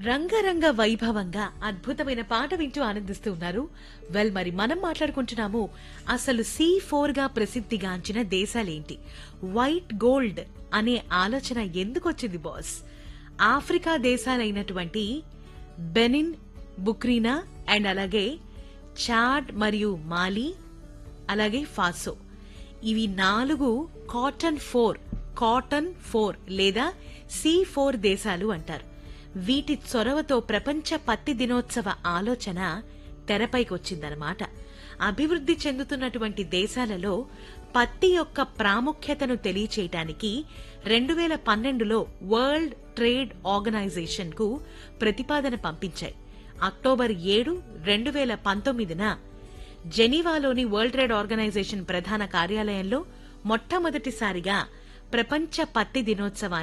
రంగరంగ వైభవంగా అద్భుతమైన పాట వింటూ ఆనందిస్తూ ఉన్నారు వెల్ మరి మనం మాట్లాడుకుంటున్నాము అసలు సి ఫోర్ గా ప్రసిద్ధిగాంచిన దేశాలేంటి వైట్ గోల్డ్ అనే ఆలోచన ఎందుకు వచ్చింది బాస్ ఆఫ్రికా దేశాలైనటువంటి బెనిన్ బుక్రీనా అండ్ అలాగే చాడ్ మరియు మాలి అలాగే ఫాసో ఇవి నాలుగు కాటన్ ఫోర్ కాటన్ ఫోర్ లేదా సి ఫోర్ దేశాలు అంటారు వీటి చొరవతో ప్రపంచ పత్తి దినోత్సవ ఆలోచన తెరపైకొచ్చిందనమాట అభివృద్ధి చెందుతున్నటువంటి దేశాలలో పత్తి యొక్క ప్రాముఖ్యతను తెలియచేయటానికి రెండు వేల పన్నెండులో వరల్డ్ ట్రేడ్ ఆర్గనైజేషన్ కు ప్రతిపాదన పంపించాయి అక్టోబర్ ఏడు రెండు వేల పంతొమ్మిదిన జెనీవాలోని వరల్డ్ ట్రేడ్ ఆర్గనైజేషన్ ప్రధాన కార్యాలయంలో మొట్టమొదటిసారిగా ప్రపంచ పత్తి దినోత్సవాన్ని